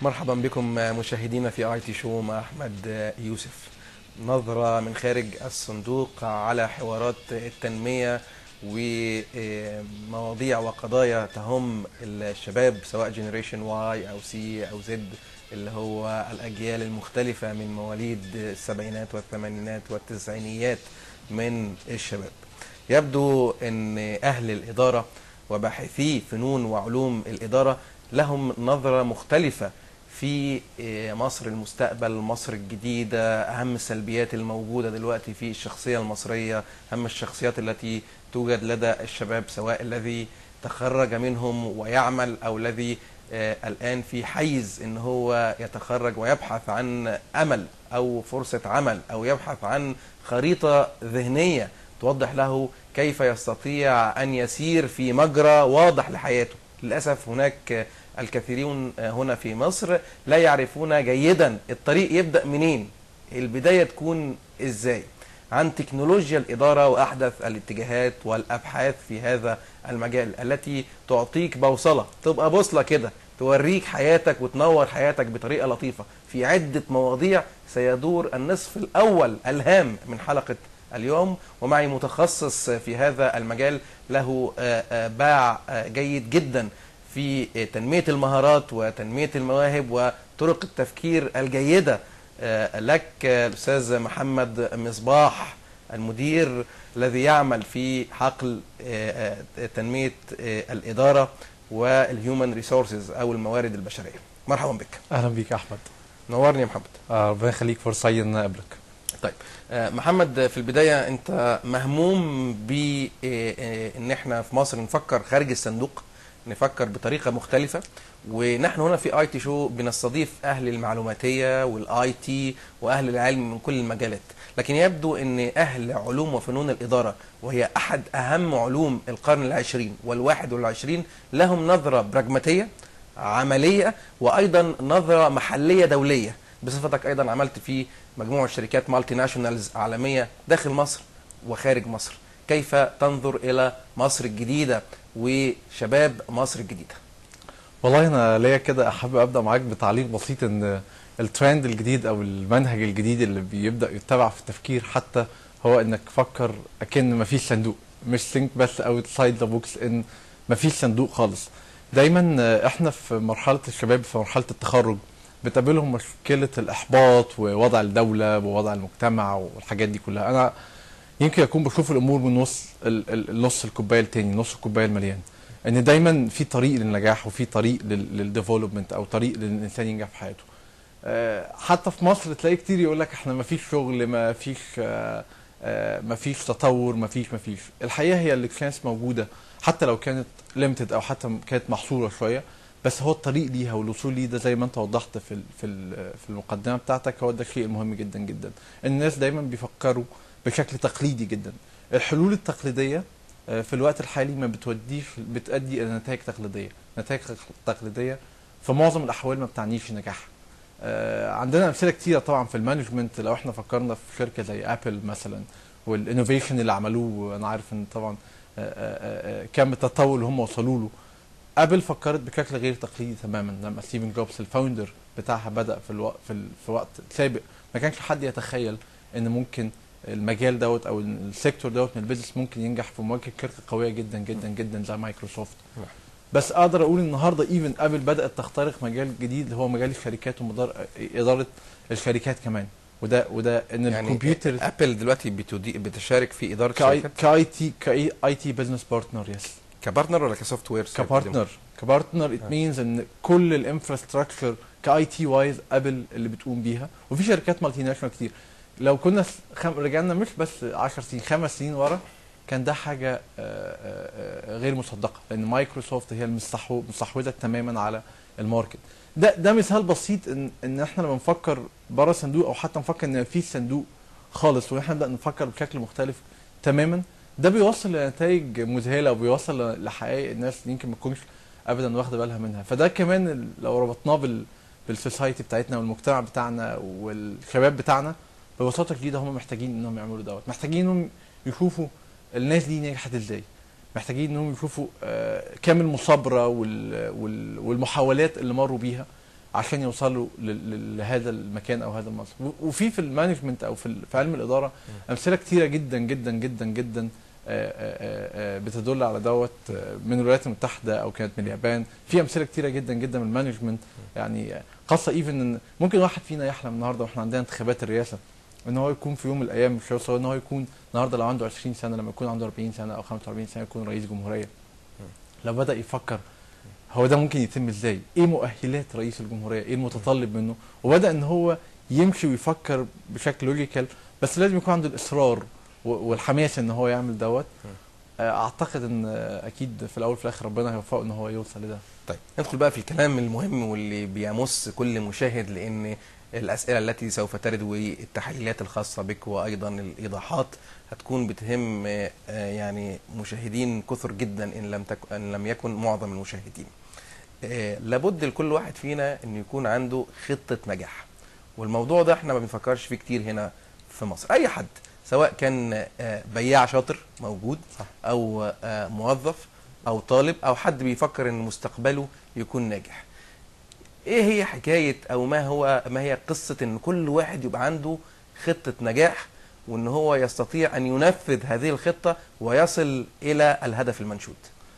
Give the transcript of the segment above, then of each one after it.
مرحبا بكم مشاهدينا في اي تي شو مع احمد يوسف نظرة من خارج الصندوق على حوارات التنمية ومواضيع وقضايا تهم الشباب سواء جنريشن واي او سي او زد اللي هو الاجيال المختلفة من مواليد السبعينات والثمانينات والتسعينيات من الشباب يبدو ان اهل الادارة وباحثي فنون وعلوم الادارة لهم نظرة مختلفة في مصر المستقبل مصر الجديدة أهم السلبيات الموجودة دلوقتي في الشخصية المصرية أهم الشخصيات التي توجد لدى الشباب سواء الذي تخرج منهم ويعمل أو الذي الآن في حيز أن هو يتخرج ويبحث عن أمل أو فرصة عمل أو يبحث عن خريطة ذهنية توضح له كيف يستطيع أن يسير في مجرى واضح لحياته للأسف هناك الكثيرون هنا في مصر لا يعرفون جيدا الطريق يبدأ منين البداية تكون ازاي عن تكنولوجيا الإدارة وأحدث الاتجاهات والأبحاث في هذا المجال التي تعطيك بوصلة تبقى بوصلة كده توريك حياتك وتنور حياتك بطريقة لطيفة في عدة مواضيع سيدور النصف الأول الهام من حلقة اليوم ومعي متخصص في هذا المجال له باع جيد جدا في تنمية المهارات وتنمية المواهب وطرق التفكير الجيدة لك الأستاذ محمد مصباح المدير الذي يعمل في حقل تنمية الإدارة والهيومن ريسورسز أو الموارد البشرية مرحبا بك اهلا بيك يا احمد نورني يا محمد آه، ربنا يخليك فرصه سعيد ان اقابلك طيب محمد في البداية أنت مهموم بأن احنا في مصر نفكر خارج الصندوق نفكر بطريقه مختلفه ونحن هنا في اي تي شو بنستضيف اهل المعلوماتيه والاي تي واهل العلم من كل المجالات لكن يبدو ان اهل علوم وفنون الاداره وهي احد اهم علوم القرن العشرين والواحد والعشرين لهم نظره براجماتيه عمليه وايضا نظره محليه دوليه بصفتك ايضا عملت في مجموعه شركات مالتي ناشونالز عالميه داخل مصر وخارج مصر كيف تنظر الى مصر الجديده وشباب مصر الجديده والله انا ليا كده احب ابدا معاك بتعليق بسيط ان الترند الجديد او المنهج الجديد اللي بيبدا يتبع في التفكير حتى هو انك فكر اكن مفيش صندوق مش ثينك بس اوتسايد ذا بوكس ان مفيش صندوق خالص دايما احنا في مرحله الشباب في مرحله التخرج بتقابلهم مشكله الاحباط ووضع الدوله ووضع المجتمع والحاجات دي كلها انا يمكن اكون بشوف الامور من نص النص الكوبايه التاني نص الكوبايه المليان ان دايما في طريق للنجاح وفي طريق للديفلوبمنت او طريق للانسان ينجح في حياته حتى في مصر تلاقي كتير يقول لك احنا ما فيش شغل ما فيش ما فيش تطور ما فيش ما فيش الحقيقه هي الاكسبيرينس موجوده حتى لو كانت ليمتد او حتى كانت محصوره شويه بس هو الطريق ليها والوصول ليه ده زي ما انت وضحت في في في المقدمه بتاعتك هو ده الشيء المهم جدا جدا الناس دايما بيفكروا بشكل تقليدي جدا الحلول التقليديه في الوقت الحالي ما بتوديش بتؤدي الى نتائج تقليديه نتائج تقليديه في معظم الاحوال ما بتعنيش نجاح عندنا امثله كتيره طبعا في المانجمنت لو احنا فكرنا في شركه زي ابل مثلا والانوفيشن اللي عملوه انا عارف ان طبعا كم التطور اللي هم وصلوا له ابل فكرت بشكل غير تقليدي تماما لما ستيفن جوبز الفاوندر بتاعها بدا في الوقت في, في وقت سابق ما كانش حد يتخيل ان ممكن المجال دوت او السيكتور دوت من البيزنس ممكن ينجح في مواجهه شركه قويه جدا جدا جدا زي مايكروسوفت بس اقدر اقول النهارده ايفن ابل بدات تخترق مجال جديد اللي هو مجال الشركات واداره الشركات كمان وده وده ان يعني الكمبيوتر ابل دلوقتي بتدي بتشارك في اداره كاي شركات كاي تي كاي اي تي بزنس بارتنر يس كبارتنر ولا كسوفت وير كبارتنر كبارتنر ات مينز ان كل الانفراستراكشر كاي تي وايز ابل اللي بتقوم بيها وفي شركات مالتي ناشونال كتير لو كنا خم... رجعنا مش بس 10 سنين خمس سنين ورا كان ده حاجه غير مصدقه لان مايكروسوفت هي المستحو... مستحوذه تماما على الماركت ده ده مثال بسيط ان ان احنا لما نفكر بره الصندوق او حتى نفكر ان في صندوق خالص واحنا نبدا نفكر بشكل مختلف تماما ده بيوصل لنتائج مذهله وبيوصل لحقائق الناس يمكن ما تكونش ابدا واخده بالها منها فده كمان لو ربطناه بال بالسوسايتي بتاعتنا والمجتمع بتاعنا والشباب بتاعنا ببساطه شديده هم محتاجين انهم يعملوا دوت محتاجين انهم يشوفوا الناس دي نجحت ازاي محتاجين انهم يشوفوا آه كم المصابره وال وال والمحاولات اللي مروا بيها عشان يوصلوا ل- ل- لهذا المكان او هذا المنصب و- وفي في المانجمنت او في ال- في علم الاداره امثله كتيره جدا جدا جدا جدا آه، آه، آه، بتدل على دوت آه، من الولايات المتحده او كانت من اليابان في امثله كتيره جدا جدا من المانجمنت يعني آه، خاصه ايفن ان ممكن واحد فينا يحلم النهارده واحنا عندنا انتخابات الرئاسه ان هو يكون في يوم من الايام مش هيوصل ان هو يكون النهارده لو عنده 20 سنه لما يكون عنده 40 سنه او 45 سنه يكون رئيس جمهوريه لو بدا يفكر هو ده ممكن يتم ازاي ايه مؤهلات رئيس الجمهوريه ايه المتطلب منه وبدا ان هو يمشي ويفكر بشكل لوجيكال بس لازم يكون عنده الاصرار و- والحماس ان هو يعمل دوت آه، اعتقد ان آه، اكيد في الاول وفي الاخر ربنا هيوفقه ان هو يوصل لده طيب ندخل بقى في الكلام المهم واللي بيمس كل مشاهد لان الاسئله التي سوف ترد والتحليلات الخاصه بك وايضا الايضاحات هتكون بتهم آه، يعني مشاهدين كثر جدا ان لم تكن ان لم يكن معظم المشاهدين. آه، لابد لكل واحد فينا انه يكون عنده خطه نجاح. والموضوع ده احنا ما بنفكرش فيه كتير هنا في مصر، اي حد سواء كان آه، بياع شاطر موجود صح. او آه، موظف او طالب او حد بيفكر ان مستقبله يكون ناجح ايه هي حكايه او ما هو ما هي قصه ان كل واحد يبقى عنده خطه نجاح وان هو يستطيع ان ينفذ هذه الخطه ويصل الى الهدف المنشود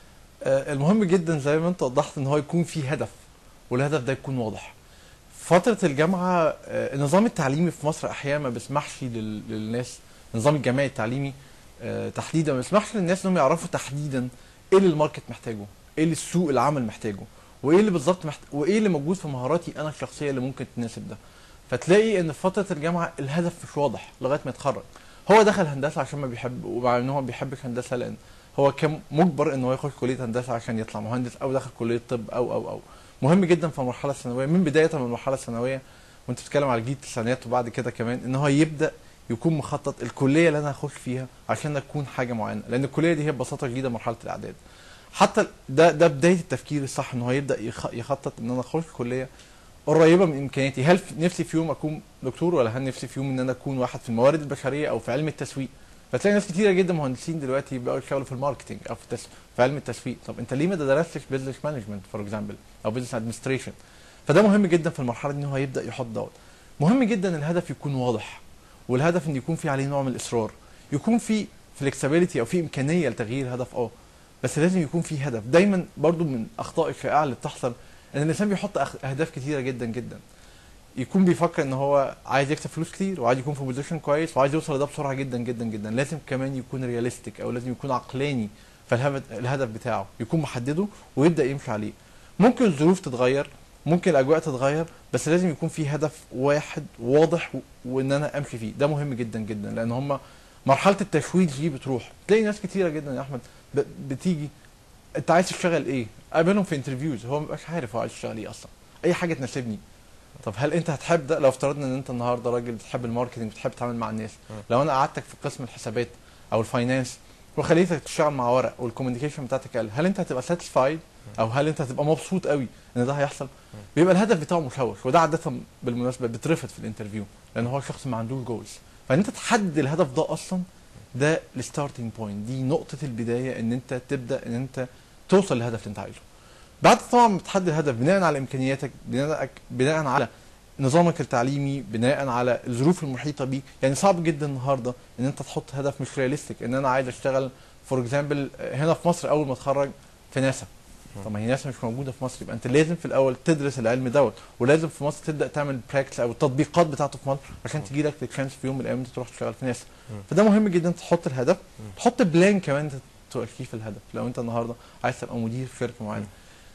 آه، المهم جدا زي ما انت وضحت ان هو يكون في هدف والهدف ده يكون واضح فترة الجامعة آه، النظام التعليمي في مصر أحيانا ما بيسمحش لل- للناس النظام الجامعي التعليمي آه، تحديدا ما بيسمحش للناس انهم يعرفوا تحديدا ايه اللي الماركت محتاجه ايه اللي السوق العمل محتاجه وايه اللي بالظبط محت... وايه اللي موجود في مهاراتي انا الشخصيه اللي ممكن تناسب ده فتلاقي ان في فتره الجامعه الهدف مش واضح لغايه ما يتخرج هو دخل هندسه عشان ما بيحب ومع ان هو ما بيحبش هندسه لان هو كان مجبر ان هو يخش كليه هندسه عشان يطلع مهندس او دخل كليه طب او او او مهم جدا في المرحله الثانويه من بدايه من المرحله الثانويه وانت بتتكلم على جيل التسعينات وبعد كده كمان ان هو يبدا يكون مخطط الكليه اللي انا هخش فيها عشان اكون حاجه معينه لان الكليه دي هي ببساطه جديده مرحله الاعداد حتى ده ده بدايه التفكير الصح ان هو يبدا يخ- يخطط ان انا اخش كليه قريبه من امكانياتي هل في- نفسي في يوم اكون دكتور ولا هل نفسي في يوم ان انا اكون واحد في الموارد البشريه او في علم التسويق فتلاقي ناس كتيره جدا مهندسين دلوقتي بقوا يشتغلوا في الماركتنج او في, التس... في علم التسويق طب انت ليه ما درستش بزنس مانجمنت فور اكزامبل او بزنس ادمنستريشن فده مهم جدا في المرحله دي ان هو يبدا يحط دوت مهم جدا الهدف يكون واضح والهدف ان يكون في عليه نوع من الاصرار يكون في فلكسبيليتي او في امكانيه لتغيير هدف اه بس لازم يكون في هدف دايما برضو من اخطاء الشائعه اللي بتحصل ان الانسان بيحط أخ- اهداف كتيره جدا جدا يكون بيفكر ان هو عايز يكسب فلوس كتير وعايز يكون في بوزيشن كويس وعايز يوصل لده بسرعه جدا جدا جدا لازم كمان يكون رياليستيك او لازم يكون عقلاني فالهدف الهدف بتاعه يكون محدده ويبدا يمشي عليه ممكن الظروف تتغير ممكن الاجواء تتغير بس لازم يكون في هدف واحد واضح و- وان انا امشي فيه ده مهم جدا جدا لان هم مرحله التشويق دي بتروح تلاقي ناس كتيره جدا يا احمد ب- بتيجي انت عايز تشتغل ايه قابلهم في انترفيوز هو مبقاش عارف هو عايز يشتغل ايه اصلا اي حاجه تناسبني طب هل انت هتحب ده لو افترضنا ان انت النهارده راجل بتحب الماركتنج بتحب تتعامل مع الناس م. لو انا قعدتك في قسم الحسابات او الفاينانس وخليتك تشتغل مع ورق والكوميونيكيشن بتاعتك قل هل انت هتبقى ساتيسفايد او هل انت هتبقى مبسوط قوي ان ده هيحصل بيبقى الهدف بتاعه مشوش وده عاده بالمناسبه بيترفض في الانترفيو لان هو شخص ما عندوش جولز فان انت تحدد الهدف ده اصلا ده الستارتنج بوينت دي نقطه البدايه ان انت تبدا ان انت توصل للهدف اللي انت عايزه بعد طبعا ما تحدد الهدف بناء على امكانياتك بناء بناء على نظامك التعليمي بناء على الظروف المحيطه بيك يعني صعب جدا النهارده ان انت تحط هدف مش رياليستيك ان انا عايز اشتغل فور اكزامبل هنا في مصر اول ما اتخرج في ناسا طب ما هي ناسا مش موجوده في مصر يبقى انت لازم في الاول تدرس العلم دوت ولازم في مصر تبدا تعمل براكتس او التطبيقات بتاعته في مصر عشان تجي لك الشانس في يوم من الايام انت تروح تشتغل في ناسا مم. فده مهم جدا تحط الهدف مم. تحط بلان كمان انت تمشيه في الهدف لو انت النهارده عايز تبقى مدير في شركه معينه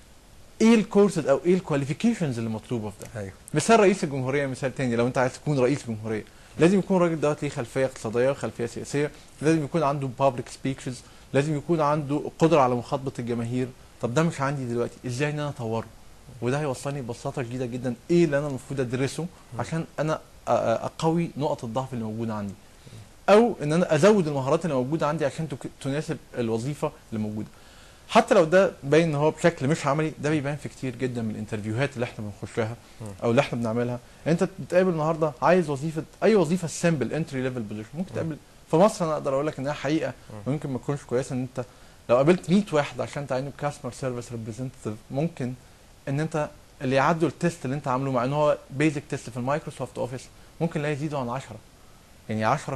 ايه الكورسز او ايه الكواليفيكيشنز اللي مطلوبه في ده ايوه مثال رئيس الجمهوريه مثال تاني لو انت عايز تكون رئيس جمهوريه لازم يكون الراجل دوت ليه خلفيه اقتصاديه وخلفيه سياسيه لازم يكون عنده بابليك سبيكشز لازم يكون عنده قدره على مخاطبه الجماهير طب ده مش عندي دلوقتي ازاي ان انا اطوره وده هيوصلني ببساطه شديده جدا ايه اللي انا المفروض ادرسه عشان انا أ- أ- اقوي نقط الضعف اللي موجوده عندي او ان انا ازود المهارات اللي موجوده عندي عشان تك- تناسب الوظيفه اللي موجوده حتى لو ده باين ان هو بشكل مش عملي ده بيبان في كتير جدا من الانترفيوهات اللي احنا بنخشها مم. او اللي احنا بنعملها انت بتقابل النهارده عايز وظيفه اي وظيفه سمبل انتري ليفل بوزيشن ممكن مم. تقابل في مصر انا اقدر اقول لك انها حقيقه مم. ويمكن ما تكونش كويسه ان انت لو قابلت 100 واحد عشان تعينه كاستمر سيرفيس ريبريزنتيف ممكن ان انت اللي يعدوا التيست اللي انت عامله مع ان هو بيزك تيست في المايكروسوفت اوفيس ممكن لا يزيدوا عن 10 يعني 10%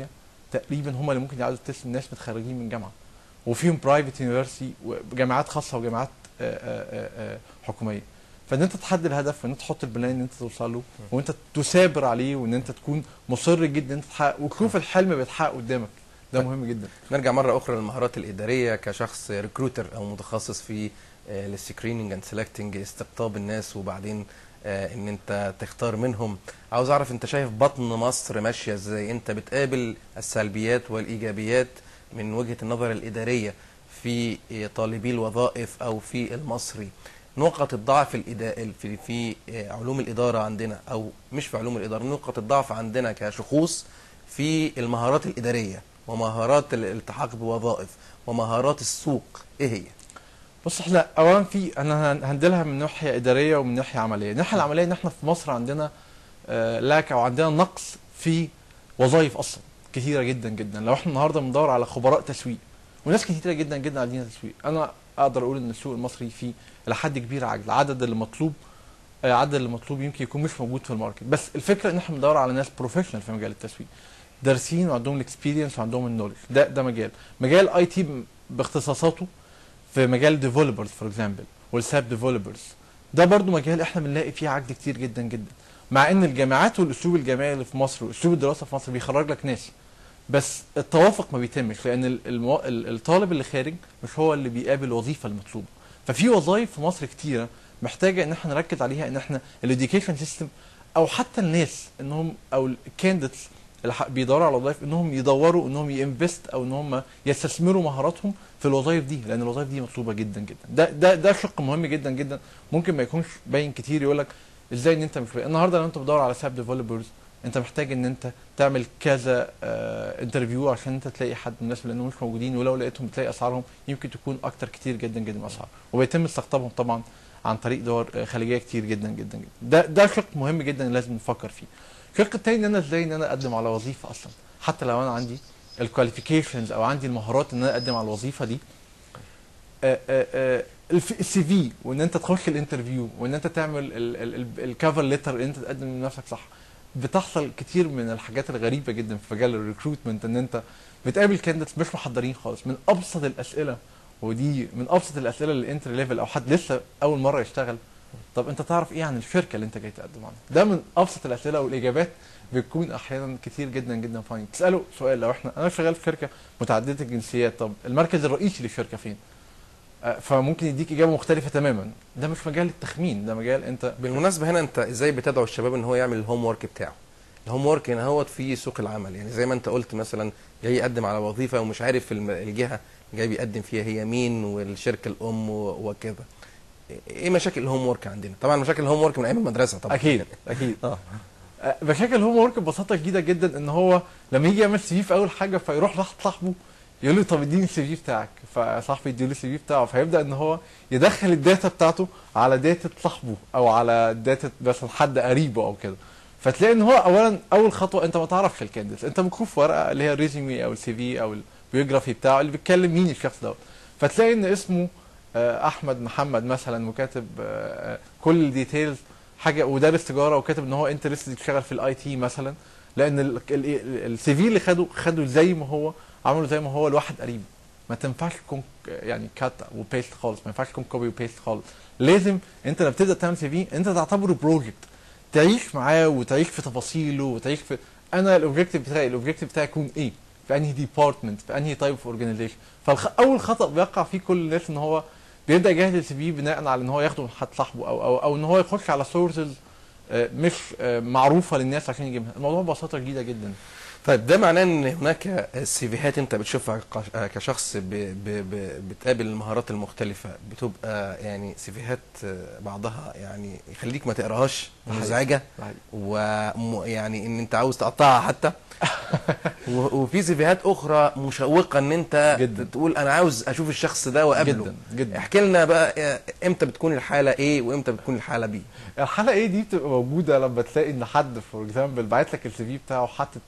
تقريبا هم اللي ممكن يعدوا التيست الناس متخرجين من جامعه وفيهم برايفت يونيفرسيتي وجامعات خاصه وجامعات آه، آه، آه، حكوميه فان انت تحدد الهدف وان انت تحط البلان ان انت توصل له وانت تثابر عليه وان انت تكون مصر جدا ان انت تحقق وتشوف الحلم بيتحقق قدامك ده مهم جدا نرجع مره اخرى للمهارات الاداريه كشخص ريكروتر او متخصص في السكريننج اند سيلكتنج استقطاب الناس وبعدين آه، ان انت تختار منهم عاوز اعرف انت شايف بطن مصر ماشيه ازاي انت بتقابل السلبيات والايجابيات من وجهه النظر الاداريه في آه، طالبي الوظائف او في المصري نقط الضعف الإدا... في في آه، علوم الاداره عندنا او مش في علوم الاداره نقط الضعف عندنا كشخوص في المهارات الاداريه ومهارات الالتحاق بوظائف ومهارات السوق ايه هي بص احنا اولا في انا هن- هندلها من ناحيه اداريه ومن ناحيه عمليه، الناحيه العمليه ان احنا في مصر عندنا آه، لاك او عندنا نقص في وظائف اصلا كثيره جدا جدا، لو احنا النهارده بندور على خبراء تسويق وناس كثيره جدا جدا عايزين تسويق، انا اقدر اقول ان السوق المصري فيه الى حد كبير عجز، العدد اللي مطلوب آه، عدد اللي مطلوب يمكن يكون مش موجود في الماركت، بس الفكره ان احنا بندور على ناس بروفيشنال في مجال التسويق. دارسين وعندهم الاكسبيرينس وعندهم النولج، ده ده مجال، مجال اي تي باختصاصاته في مجال ديفلوبرز فور اكزامبل والساب ديفلوبرز ده برضو مجال احنا بنلاقي فيه عجز كتير جدا جدا مع ان الجامعات والاسلوب الجامعي اللي في مصر واسلوب الدراسه في مصر بيخرج لك ناس بس التوافق ما بيتمش لان ال- المو... ال- الطالب اللي خارج مش هو اللي بيقابل الوظيفه المطلوبه ففي وظائف في مصر كتيره محتاجه ان احنا نركز عليها ان احنا الاديوكيشن سيستم او حتى الناس انهم او الكانديدتس اللي ح- بيدوروا على وظائف انهم يدوروا انهم ينفست او ان هم يستثمروا مهاراتهم في الوظائف دي لان الوظائف دي مطلوبه جدا جدا ده ده ده شق مهم جدا جدا ممكن ما يكونش باين كتير يقول لك ازاي ان انت مش باين. النهارده لو انت بتدور على ساب ديفلوبرز انت محتاج ان انت تعمل كذا آه انترفيو عشان انت تلاقي حد مناسب لانهم مش موجودين ولو لقيتهم بتلاقي اسعارهم يمكن تكون اكتر كتير جدا جدا من اسعار وبيتم استقطابهم طبعا عن طريق دول آه، خليجيه كتير جدا جدا جدا ده ده شق مهم جدا لازم نفكر فيه الشق التاني ان انا ازاي ان انا اقدم على وظيفه اصلا حتى لو انا عندي الكواليفيكيشنز او عندي المهارات ان انا اقدم على الوظيفه دي السي في وان انت تخش الانترفيو وان انت تعمل الكفر ليتر اللي انت تقدم من نفسك صح بتحصل كتير من الحاجات الغريبه جدا في مجال الريكروتمنت ان انت بتقابل كانديدتس مش محضرين خالص من ابسط الاسئله ودي من ابسط الاسئله للانتري ليفل او حد لسه اول مره يشتغل طب انت تعرف ايه عن الشركه اللي انت جاي تقدم عنها ده من ابسط الاسئله والاجابات بتكون احيانا كتير جدا جدا فاني تساله سؤال لو احنا انا شغال في شركه متعدده الجنسيات طب المركز الرئيسي للشركه فين آه، فممكن يديك اجابه مختلفه تماما ده مش مجال التخمين ده مجال انت بالمناسبه هنا انت ازاي بتدعو الشباب ان هو يعمل الهوم ورك بتاعه الهوم ورك هنا هو في سوق العمل يعني زي ما انت قلت مثلا جاي يقدم على وظيفه ومش عارف الم- الجهه جاي بيقدم فيها هي مين والشركه الام و- وكذا ايه مشاكل الهوم ورك عندنا طبعا مشاكل الهوم ورك من ايام المدرسه طبعا اكيد اكيد اه آه، مشاكل الهوم ورك ببساطه شديده جدا ان هو لما يجي يعمل سي في في اول حاجه فيروح لواحد صاحبه يقول له طب اديني السي في بتاعك فصاحبي يديله السي في بتاعه فيبدا ان هو يدخل الداتا بتاعته على داتا صاحبه او على داتا مثلا حد قريبه او كده فتلاقي ان هو اولا اول خطوه انت ما تعرفش الكانديديت انت بتشوف ورقه اللي هي الريزومي او السي في او البيوجرافي بتاعه اللي بيتكلم مين الشخص دوت فتلاقي ان اسمه آه، احمد محمد مثلا وكاتب آه، آه، كل الديتيلز حاجه ودارس تجاره وكاتب ان هو انترستد يشتغل في الاي تي مثلا لان السي في اللي خده خده زي ما هو عمله زي ما هو لواحد قريب ما تنفعش تكون يعني كات وبيست خالص ما ينفعش تكون كوبي وبيست خالص لازم انت لما بتبدا تعمل سي في انت تعتبره بروجكت تعيش معاه وتعيش في تفاصيله وتعيش في انا الاوبجيكتيف بتاعي الاوبجيكتيف بتاعي يكون ايه في انهي ديبارتمنت في انهي تايب اوف اورجانيزيشن فاول خطا بيقع فيه كل الناس ان هو بيبدا يجهز السي في بناء على ان هو ياخده من حد صاحبه او او او ان هو يخش على سورسز مش آه، معروفه للناس عشان يجيبها الموضوع ببساطه شديده جدا طيب ده معناه ان هناك سيفيهات انت بتشوفها قش- كشخص ب... ب... ب... بتقابل المهارات المختلفه بتبقى يعني سيفيهات بعضها يعني يخليك ما تقراهاش صحيح. مزعجه ويعني ان انت عاوز تقطعها حتى و... وفي سيفيهات اخرى مشوقه ان انت جدا. تقول انا عاوز اشوف الشخص ده واقابله جدا جدا احكي لنا بقى امتى بتكون الحاله ايه وامتى بتكون الحاله بي الحلقه ايه دي بتبقى موجوده لما تلاقي ان حد فور اكزامبل باعت لك السي في بتاعه حاطط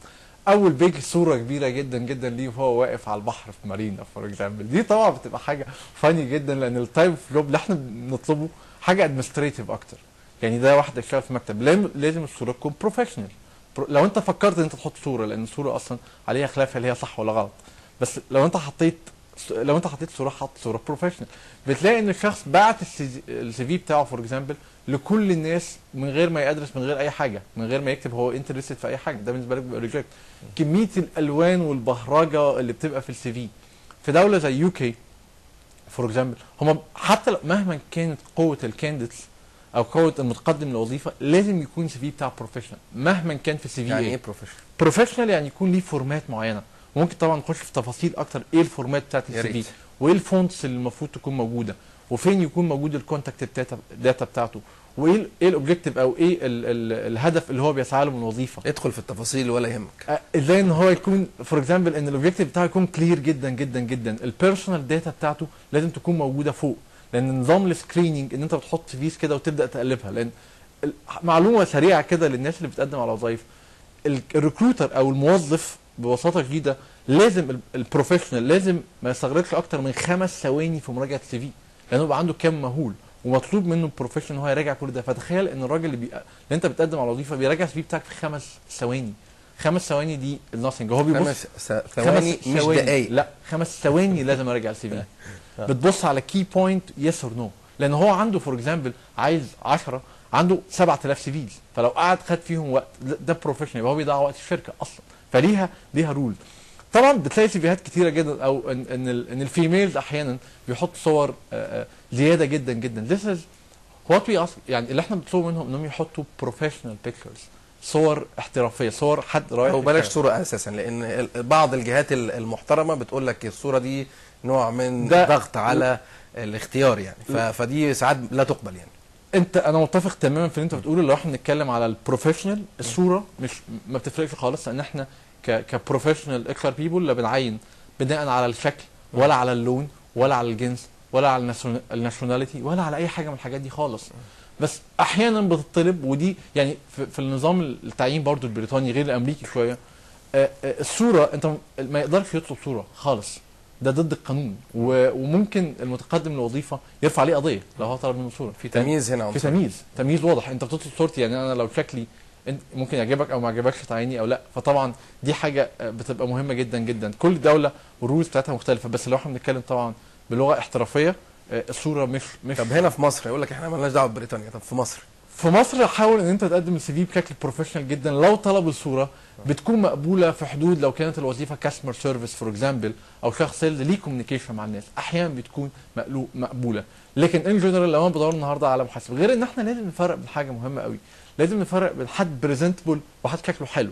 اول بيج صوره كبيره جدا جدا ليه وهو واقف على البحر في مارينا فور اكزامبل دي طبعا بتبقى حاجه فاني جدا لان التايب اوف جوب اللي احنا بنطلبه حاجه ادمنستريتيف اكتر يعني ده واحد يشتغل في مكتب لازم لازم الصوره تكون بروفيشنال لو انت فكرت ان انت تحط صوره لان الصوره اصلا عليها خلاف هل هي صح ولا غلط بس لو انت حطيت لو انت حطيت صوره حط صوره بروفيشنال بتلاقي ان الشخص بعت السي في بتاعه فور اكزامبل لكل الناس من غير ما يدرس من غير اي حاجه من غير ما يكتب هو انترستد في اي حاجه ده بالنسبه لك بيبقى ريجكت كميه الالوان والبهرجه اللي بتبقى في السي في في دوله زي يو كي فور اكزامبل هم حتى لو مهما كانت قوه الكانديدتس او قوه المتقدم للوظيفه لازم يكون السي في بتاعه بروفيشنال مهما كان في السي في يعني ايه ايه بروفيشنال بروفيشنال يعني يكون ليه فورمات معينه ممكن طبعا نخش في تفاصيل اكتر ايه الفورمات بتاعت يا السي في ريت. وايه الفونتس اللي المفروض تكون موجوده وفين يكون موجود الكونتاكت داتا داتا بتاعته وايه ال- ايه الاوبجيكتيف او ايه ال ال الهدف اللي هو بيسعى له من الوظيفه ادخل في التفاصيل ولا يهمك آه، ازاي ان هو يكون فور اكزامبل ان الاوبجيكتيف بتاعه يكون كلير جدا جدا جدا البيرسونال داتا بتاعته لازم تكون موجوده فوق لان نظام السكريننج ان انت بتحط فيز كده وتبدا تقلبها لان ال- معلومه سريعه كده للناس اللي بتقدم على وظائف ال- الريكروتر او الموظف ببساطه شديده لازم ال- البروفيشنال لازم ما يستغرقش اكتر من خمس ثواني في مراجعه السي في لانه يبقى عنده كم مهول ومطلوب منه البروفيشنال ان هو يراجع كل ده فتخيل ان الراجل اللي, بي... اللي انت بتقدم على وظيفه بيراجع السي في بتاعك في خمس ثواني خمس ثواني دي الناثينج هو بيبص خمس س- ثواني مش ثواني. دقايق لا خمس ثواني لازم اراجع السي في بتبص على كي بوينت يس اور نو لان هو عنده فور اكزامبل عايز 10 عنده 7000 سي فيز فلو قعد خد فيهم وقت ده- ده بروفيشنال يبقى هو بيضيع وقت الشركه اصلا فليها ليها رول طبعا بتلاقي سيفيهات كتيره جدا او ان ان, ال- إن الفيميلز احيانا بيحط صور آه، آه، زياده جدا جدا this is what we ask يعني اللي احنا بنطلبه منهم انهم يحطوا بروفيشنال بيكتشرز صور احترافيه صور حد رايح او بلاش يشتغل. صوره اساسا لان ال- بعض الجهات ال- المحترمه بتقول لك الصوره دي نوع من ده- ضغط على الاختيار يعني ف- فدي ساعات لا تقبل يعني انت انا متفق تماما في اللي انت بتقوله لو احنا بنتكلم على البروفيشنال الصوره مش ما بتفرقش خالص لان احنا ك كبروفيشنال اكثر بيبول لا بنعين بناء على الشكل ولا على اللون ولا على الجنس ولا على الناسيون- الناشوناليتي ولا على اي حاجه من الحاجات دي خالص بس احيانا بتطلب ودي يعني في, في النظام التعيين برضو البريطاني غير الامريكي شويه آه، آه، الصوره انت م- ما يقدرش يطلب صوره خالص ده ضد القانون و- وممكن المتقدم للوظيفه يرفع عليه قضيه لو هو طلب منه صوره في تمييز هنا في عنصري. تمييز تمييز واضح انت بتطلب صورتي يعني انا لو شكلي انت ممكن يعجبك او ما يعجبكش تعيني او لا فطبعا دي حاجه آه، بتبقى مهمه جدا جدا كل دوله والرولز بتاعتها مختلفه بس لو احنا بنتكلم طبعا بلغه احترافيه آه، الصوره مش مش طب هنا في مصر يقول لك احنا مالناش دعوه ببريطانيا طب في مصر في مصر حاول ان انت تقدم السي في بشكل بروفيشنال جدا لو طلب الصوره بتكون مقبوله في حدود لو كانت الوظيفه كاستمر سيرفيس فور اكزامبل او شخص سيلز ليه كوميونيكيشن مع الناس احيانا بتكون مقلو- مقبوله لكن ان جنرال لو انا بدور النهارده على محاسب غير ان احنا لازم نفرق بين حاجه مهمه قوي لازم نفرق بين حد بريزنتبل وحد شكله حلو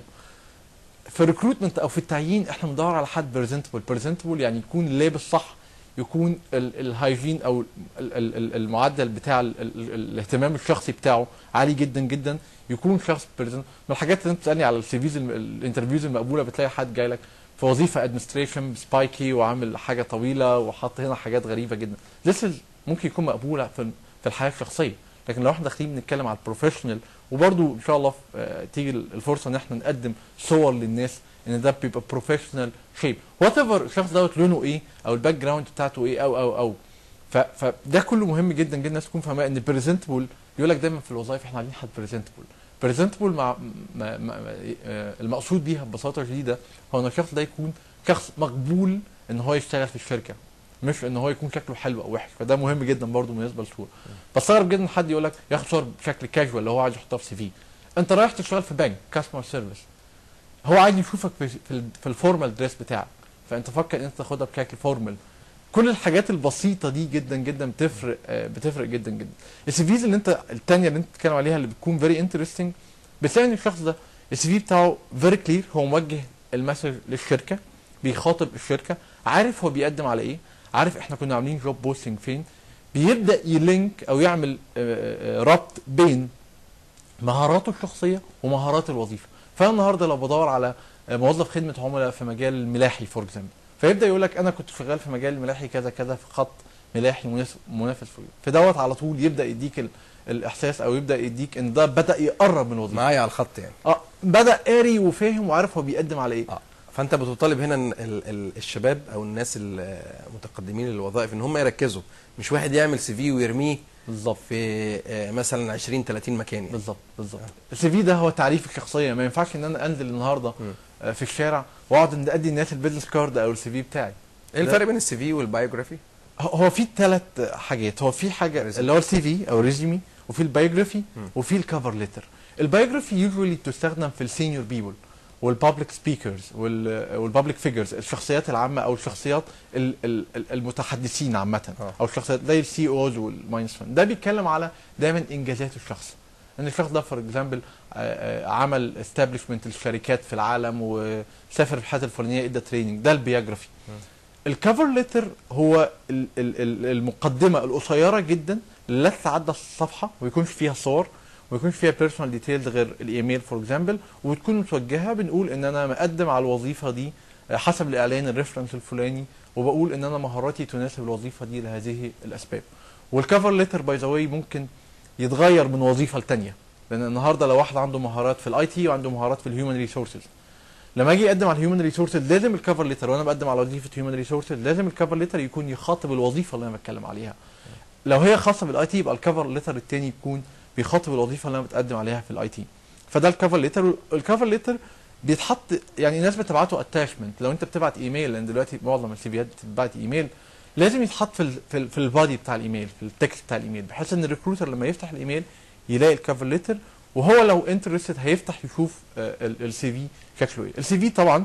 في الريكروتمنت او في التعيين احنا بندور على حد بريزنتبل بريزنتبل يعني يكون لابس صح يكون ال- الهايجين او ال- ال- ال- المعدل بتاع ال- ال- الاهتمام الشخصي بتاعه عالي جدا جدا يكون شخص present. من الحاجات اللي انت بتسالني على السيفيز الانترفيوز المقبوله بتلاقي حد جاي لك في وظيفه ادمنستريشن سبايكي وعامل حاجه طويله وحط هنا حاجات غريبه جدا This is ممكن يكون مقبوله في في الحياه الشخصيه لكن لو احنا داخلين بنتكلم على البروفيشنال وبرده ان شاء الله آه، تيجي الفرصه ان احنا نقدم صور للناس ان ده بيبقى بروفيشنال شيب وات ايفر الشخص دوت لونه ايه او الباك جراوند بتاعته ايه او او او ف- فده كله مهم جدا جدا الناس تكون فاهمه ان بريزنتبل يقول لك دايما في الوظائف احنا عايزين حد بريزنتبل بريزنتبل مع ما ما آه، المقصود بيها ببساطه شديده هو ان الشخص ده يكون شخص مقبول ان هو يشتغل في الشركه مش ان هو يكون شكله حلو او وحش فده مهم جدا برضه بالنسبه للصوره بستغرب جدا حد يقول لك ياخد صور بشكل كاجوال اللي هو عايز يحطها في سي في انت رايح تشتغل في بنك كاستمر سيرفيس هو عايز يشوفك في في, ال- في الفورمال دريس بتاعك فانت فكر ان انت تاخدها بشكل فورمال كل الحاجات البسيطه دي جدا جدا بتفرق آه، بتفرق جدا جدا السي فيز اللي انت الثانيه اللي انت بتتكلم عليها اللي بتكون فيري انترستنج بتلاقي ان الشخص ده السي في بتاعه فيري كلير هو موجه المسج للشركه بيخاطب الشركه عارف هو بيقدم على ايه عارف احنا كنا عاملين جوب بوستنج فين بيبدا يلينك او يعمل آه، آه، ربط بين مهاراته الشخصيه ومهارات الوظيفه فانا النهارده لو بدور على آه، موظف خدمه عملاء في مجال الملاحي فور اكزامبل فيبدا يقول لك انا كنت شغال في مجال الملاحي كذا كذا في خط ملاحي منافس منافس في فدوت على طول يبدا يديك ال- الاحساس او يبدا يديك ان ده بدا يقرب من الوظيفه معايا على الخط يعني اه بدا قاري وفاهم وعارف هو بيقدم على ايه اه فانت بتطالب هنا إن ال- ال- الشباب او الناس المتقدمين للوظائف ان هم يركزوا مش واحد يعمل سي في ويرميه بالظبط في آه، مثلا 20 30 مكان يعني. بالظبط بالظبط السي في ده هو تعريف الشخصيه ما ينفعش ان انا انزل النهارده مم. آه، في الشارع واقعد إن ادي الناس البيزنس كارد او السي في بتاعي ايه الفرق بين السي في والبايوجرافي؟ هو- هو في ثلاث حاجات هو في حاجه ريزومي. اللي هو السي في او ريزومي وفي البايوجرافي مم. وفي الكفر ليتر البايوجرافي يوجوالي تستخدم في السينيور بيبل والبابليك سبيكرز والبابليك فيجرز الشخصيات العامه او الشخصيات ال- ال- ال- المتحدثين عامه آه. او الشخصيات زي السي اوز والماينز ده بيتكلم على دايما انجازات الشخص ان الشخص ده فور اكزامبل عمل استابلشمنت للشركات في العالم وسافر في الحته الفلانيه ادى تريننج ده البيوجرافي الكفر ليتر هو ال- ال- ال- المقدمه القصيره جدا اللي لا تتعدى الصفحه ويكونش فيها صور ويكونش فيها بيرسونال ديتيلز غير الايميل فور اكزامبل وتكون متوجهه بنقول ان انا مقدم على الوظيفه دي آه، حسب الاعلان الريفرنس الفلاني وبقول ان انا مهاراتي تناسب الوظيفه دي لهذه الاسباب والكفر ليتر باي ذا واي ممكن يتغير من وظيفه لتانيه لان النهارده لو واحد عنده مهارات في الاي تي وعنده مهارات في الهيومن ريسورسز لما اجي اقدم على الهيومن ريسورسز لازم الكفر ليتر وانا بقدم على وظيفه هيومن ريسورسز لازم الكفر ليتر يكون يخاطب الوظيفه اللي انا بتكلم عليها لو هي خاصه بالاي تي يبقى الكفر ليتر التاني يكون بيخاطب الوظيفه اللي انا بتقدم عليها في الاي تي فده الكفر ليتر الكفر ليتر بيتحط يعني الناس بتبعته اتاشمنت لو انت بتبعت ايميل لان دلوقتي معظم السي فيات بتتبعت ايميل لازم يتحط في ال في, ال في البادي بتاع الايميل في التكست بتاع الايميل بحيث ان الريكروتر لما يفتح الايميل يلاقي الكفر ليتر وهو لو انترستد هيفتح يشوف السي في شكله ايه السي في طبعا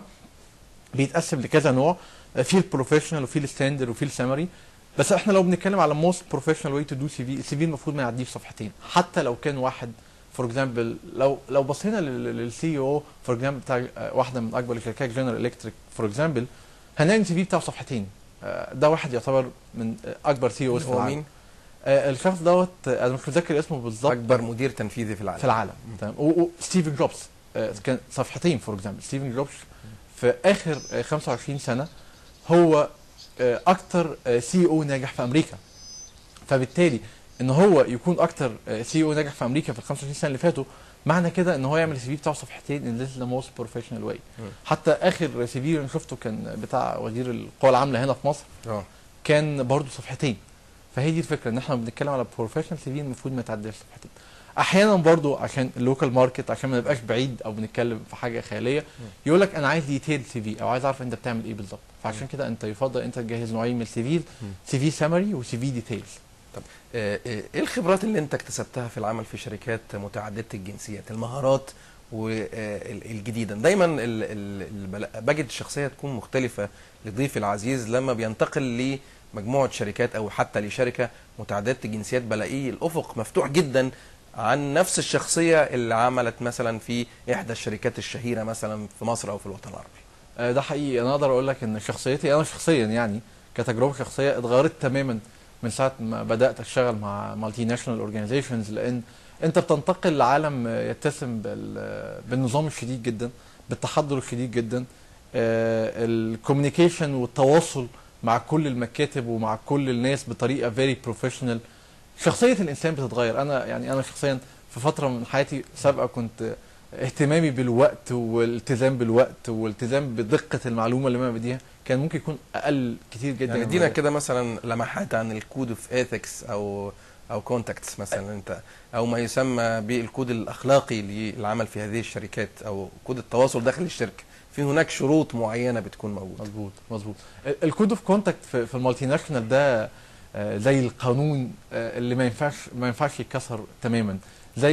بيتقسم لكذا نوع آه، في البروفيشنال وفي الستاندر وفي السمري بس احنا لو بنتكلم على موست بروفيشنال واي تو دو سي في السي في المفروض ما يعديش صفحتين حتى لو كان واحد فور اكزامبل لو لو بصينا للسي او فور اكزامبل بتاع آه، واحده من اكبر الشركات جنرال الكتريك فور اكزامبل هنلاقي السي في بتاعه صفحتين آه، ده واحد يعتبر من آه، اكبر سي اوز في هو العالم مين؟ آه، الشخص دوت آه، انا مش متذكر اسمه بالظبط اكبر مدير تنفيذي في العالم في العالم تمام وستيفن جوبز آه، كان صفحتين فور اكزامبل ستيفن جوبز في اخر آه، 25 سنه هو آه، اكتر سي او ناجح في امريكا فبالتالي ان هو يكون اكتر سي او ناجح في امريكا في ال 25 سنه اللي فاتوا معنى كده ان هو يعمل السي في بتاعه صفحتين ان ذس ذا موست بروفيشنال واي مم. حتى اخر سي في انا شفته كان بتاع وزير القوى العامله هنا في مصر اه كان برضه صفحتين فهي دي الفكره ان احنا بنتكلم على بروفيشنال سي في المفروض ما يتعداش صفحتين احيانا برضه عشان اللوكال ماركت عشان ما نبقاش بعيد او بنتكلم في حاجه خياليه يقول لك انا عايز ديتيل سي في او عايز اعرف انت بتعمل ايه بالظبط فعشان كده انت يفضل انت تجهز نوعين من السي في مم. سي في سمري وسي في ديتيلز آه، آه، ايه الخبرات اللي انت اكتسبتها في العمل في شركات متعدده الجنسيات المهارات والجديده دايما ال- ال- البلا- بجد الشخصيه تكون مختلفه لضيفي العزيز لما بينتقل لمجموعه شركات او حتى لشركه متعدده الجنسيات بلاقيه الافق مفتوح جدا عن نفس الشخصيه اللي عملت مثلا في احدى الشركات الشهيره مثلا في مصر او في الوطن العربي آه، ده حقيقي انا اقدر اقول لك ان شخصيتي انا شخصيا يعني كتجربه شخصيه اتغيرت تماما من ساعه ما بدات اشتغل مع مالتي ناشونال اورجانيزيشنز لان انت بتنتقل لعالم آه، يتسم بال- بالنظام الشديد جدا بالتحضر الشديد جدا الكوميونيكيشن والتواصل مع كل المكاتب ومع كل الناس بطريقه فيري بروفيشنال شخصيه الانسان بتتغير انا يعني انا شخصيا في فتره من حياتي سابقه كنت اهتمامي بالوقت والالتزام بالوقت والالتزام بدقه المعلومه اللي انا بديها كان ممكن يكون اقل كتير جدا يعني من ادينا ده. كده مثلا لمحات عن الكود اوف ايثكس او او كونتاكتس مثلا انت او ما يسمى بالكود الاخلاقي للعمل في هذه الشركات او كود التواصل داخل الشركه في هناك شروط معينه بتكون موجوده مظبوط مظبوط الكود اوف كونتاكت في, في المالتي ناشونال ده آه، زي القانون آه، اللي ما ينفعش ما ينفعش يتكسر تماما زي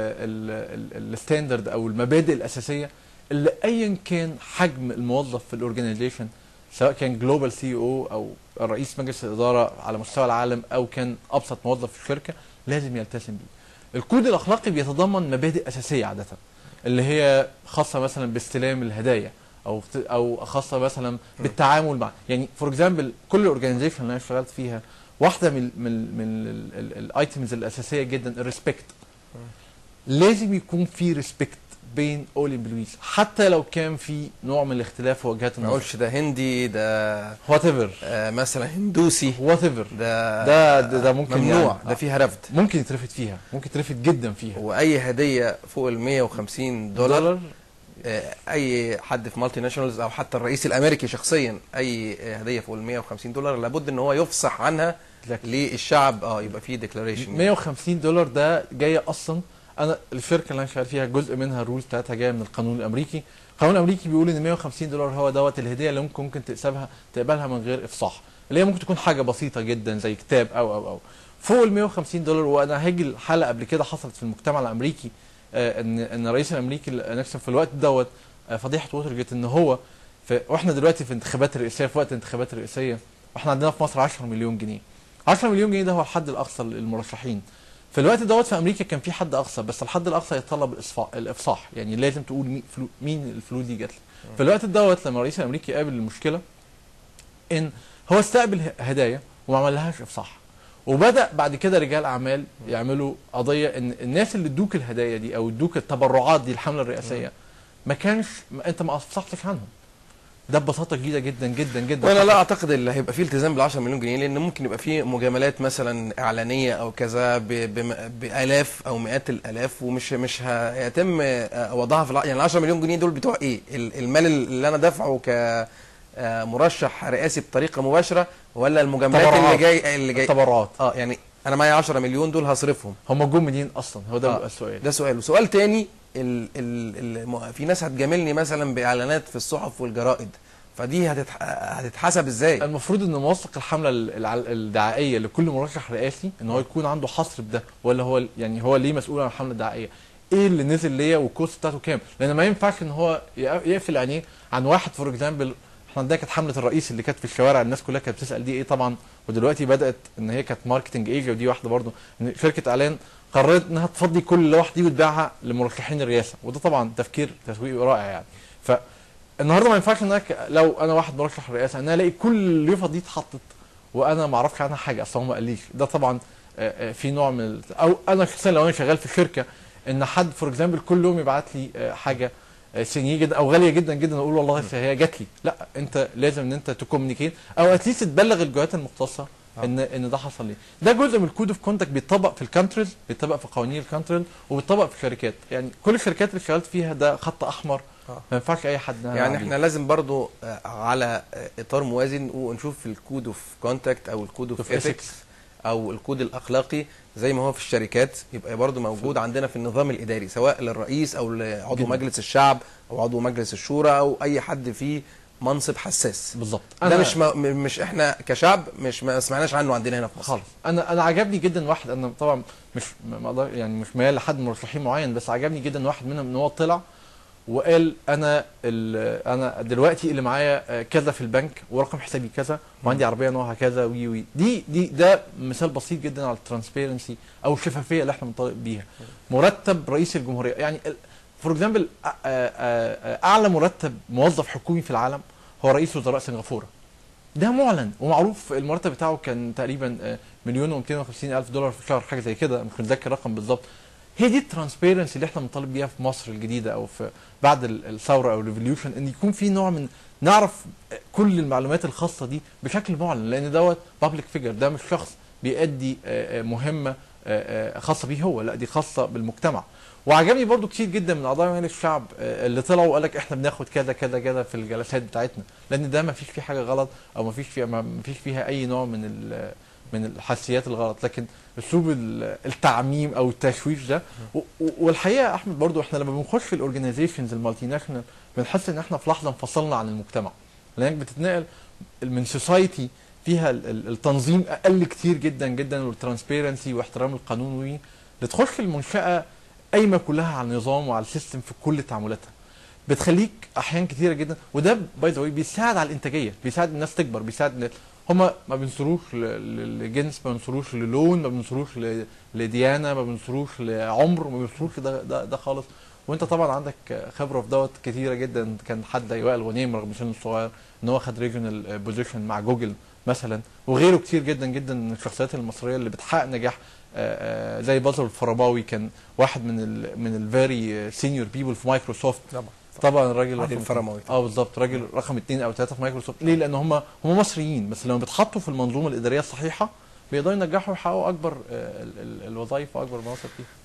الستاندرد او المبادئ الاساسيه اللي ايا كان حجم الموظف في الاورجنايزيشن سواء كان جلوبال سي او او رئيس مجلس الاداره على مستوى العالم او كان ابسط موظف في الشركه لازم يلتزم بيه. الكود الاخلاقي بيتضمن مبادئ اساسيه عاده اللي هي خاصه مثلا باستلام الهدايا او او خاصه مثلا بالتعامل مع يعني فور اكزامبل كل الاورجنايزيشن اللي انا اشتغلت فيها واحده من من من الايتمز الاساسيه جدا الريسبكت لازم يكون في ريسبكت بين اولي بلويس حتى لو كان في نوع من الاختلاف في وجهات ما النظر اقولش ده هندي ده وات ايفر آه، مثلا هندوسي وات ايفر ده ده ده, ده ممكن ممنوع يعني ده فيها رفض ممكن يترفد فيها ممكن يترفد جدا فيها واي هديه فوق ال 150 دولار آه، اي حد في مالتي ناشونالز او حتى الرئيس الامريكي شخصيا اي هديه فوق ال 150 دولار لابد ان هو يفصح عنها Exactly. للشعب اه يبقى فيه ديكلاريشن 150 دولار ده جايه اصلا انا الشركه اللي انا شغال فيها جزء منها الرولز بتاعتها جايه من القانون الامريكي القانون الامريكي بيقول ان 150 دولار هو دوت الهديه اللي ممكن ممكن تقسمها تقبلها من غير افصاح اللي هي ممكن تكون حاجه بسيطه جدا زي كتاب او او او فوق ال 150 دولار وانا هاجي الحلقه قبل كده حصلت في المجتمع الامريكي آه، ان ان الرئيس الامريكي نيكسون في الوقت دوت آه، فضيحه ووترجيت ان هو في واحنا دلوقتي في انتخابات الرئاسيه في وقت الانتخابات الرئاسيه واحنا عندنا في مصر 10 مليون جنيه 10 مليون جنيه ده هو الحد الاقصى للمرشحين في الوقت دوت في امريكا كان في حد اقصى بس الحد الاقصى يتطلب الإصفاء الافصاح يعني لازم تقول مين, فلو مين الفلوس دي جات لي في الوقت دوت لما الرئيس الامريكي قابل المشكله ان هو استقبل ه- هدايا وما عملهاش افصاح وبدا بعد كده رجال اعمال يعملوا قضيه ان الناس اللي ادوك الهدايا دي او ادوك التبرعات دي الحمله الرئاسيه ما كانش ما انت ما افصحتش عنهم ده ببساطه جديده جدا جدا جدا وانا لا اعتقد ان هيبقى فيه التزام بال 10 مليون جنيه لان ممكن يبقى فيه مجاملات مثلا اعلانيه او كذا ب- بم- بالاف او مئات الالاف ومش مش هيتم آه، وضعها في الع- يعني ال 10 مليون جنيه دول بتوع ايه؟ ال- المال اللي انا دافعه ك آه، مرشح رئاسي بطريقه مباشره ولا المجاملات اللي تبرعات. جاي اللي جاي التبرعات اه يعني انا معايا 10 مليون دول هصرفهم هم جم منين اصلا هو ده آه. بيبقى السؤال ده سؤال وسؤال تاني ال ال ال في ناس هتجاملني مثلا باعلانات في الصحف والجرائد فدي هتتح... هتتحسب ازاي؟ المفروض ان موثق الحمله الع- الدعائيه لكل مرشح رئاسي ان هو يكون عنده حصر بده ولا هو يعني هو ليه مسؤول عن الحمله الدعائيه ايه اللي نزل ليا والكوست بتاعته كام لان ما ينفعش ان هو يق- يقفل عينيه عن واحد فور اكزامبل احنا عندنا كانت حمله الرئيس اللي كانت في الشوارع الناس كلها كانت بتسال دي ايه طبعا ودلوقتي بدات ان هي كانت ماركتنج ايجي ودي واحده برضو ان شركه اعلان قررت انها تفضي كل اللوح دي وتبيعها لمرشحين الرئاسه وده طبعا تفكير تسويقي رائع يعني ف النهارده ما ينفعش ان أنا ك- لو انا واحد مرشح رئاسه ان انا الاقي كل اليوفط دي اتحطت وانا ما اعرفش عنها حاجه اصلا هو ما قاليش ده طبعا آه، آه، في نوع من ال- او انا شخصيا لو انا شغال في شركه ان حد فور اكزامبل كل يوم يبعت لي آه، حاجه آه، سينيه جدا او غاليه جدا جدا اقول والله أصل هي جات لي لا انت لازم ان انت تكومينيكيت او اتليست تبلغ الجهات المختصه ان ان ده حصل ليه ده جزء من الكود اوف كونتاكت بيتطبق في الكانتريز بيتطبق في قوانين الكانتريز وبيتطبق في الشركات يعني كل الشركات اللي اشتغلت فيها ده خط احمر آه. ما ينفعش اي حد ينهى يعني عليه. احنا لازم برضو آه، على آه، اطار موازن ونشوف الكود اوف كونتاكت او الكود اوف Of ايثكس او الكود الاخلاقي زي ما هو في الشركات يبقى برضو موجود عندنا في النظام الاداري سواء للرئيس او لعضو جداً. مجلس الشعب او عضو مجلس الشورى او اي حد فيه منصب حساس بالظبط ده مش ما مش احنا كشعب مش ما سمعناش عنه عندنا هنا في مصر خالص انا انا عجبني جدا واحد انا طبعا مش ما أقدر- يعني مش ميال لحد من المرشحين معين بس عجبني جدا واحد منهم ان هو طلع وقال انا ال- انا دلوقتي اللي معايا آه، كذا في البنك ورقم حسابي كذا وعندي عربيه نوعها كذا وي وي دي دي ده مثال بسيط جدا على الترانسبيرنسي او الشفافيه اللي احنا بنطالب بيها مرتب رئيس الجمهوريه يعني فور اكزامبل اعلى مرتب موظف حكومي في العالم هو رئيس وزراء سنغافوره ده معلن ومعروف المرتب بتاعه كان تقريبا آه، مليون و250 الف دولار في الشهر حاجه زي كده مش متذكر الرقم بالظبط هي دي الترانسبيرنسي اللي احنا بنطالب بيها في مصر الجديده او في بعد ال- الثوره او الريفوليوشن ان يكون في نوع من نعرف كل المعلومات الخاصه دي بشكل معلن لان دوت بابليك فيجر ده مش شخص بيأدي آه، آه، مهمه آه، آه، خاصه بيه هو لا دي خاصه بالمجتمع وعجبني برضو كتير جدا من اعضاء مجلس الشعب آه، اللي طلعوا وقال لك احنا بناخد كذا كذا كذا في الجلسات بتاعتنا لان ده ما فيش فيه حاجه غلط او ما فيش فيها ما فيش فيها اي نوع من ال- من الحساسيات الغلط لكن اسلوب ال- التعميم او التشويش ده و- و- والحقيقه يا احمد برضو احنا لما بنخش في الاورجنايزيشنز المالتي ناشونال بنحس ان احنا في لحظه انفصلنا عن المجتمع لانك بتتنقل من سوسايتي فيها ال- ال- التنظيم اقل كتير جدا جدا والترانسبيرنسي واحترام القانون وي لتخش المنشاه قايمه كلها على النظام وعلى السيستم في كل تعاملاتها بتخليك احيان كتيره جدا وده باي ذا بيساعد على الانتاجيه بيساعد الناس تكبر بيساعد هما ما بينصروش ل- ل- لجنس ما بينصروش للون ما بينصروش ل- لديانه ما بينصروش لعمر ما بينصروش ده, ده, ده خالص وانت طبعا عندك خبره في دوت كتيره جدا كان حد زي وائل غنيم رغم سنه الصغير ان هو خد ريجونال بوزيشن مع جوجل مثلا وغيره كتير جدا جدا من الشخصيات المصريه اللي بتحقق نجاح آه، آه، زي بازل الفرباوي كان واحد من ال من الفيري سينيور بيبل في مايكروسوفت طبعا طبعا الراجل عادل رقم الفرماوي. اه بالظبط راجل رقم اثنين او ثلاثه في مايكروسوفت ليه؟ لان هم هم مصريين بس لما بيتحطوا في المنظومه الاداريه الصحيحه بيقدروا ينجحوا ويحققوا اكبر آه، ال- ال- الوظائف واكبر المناصب فيها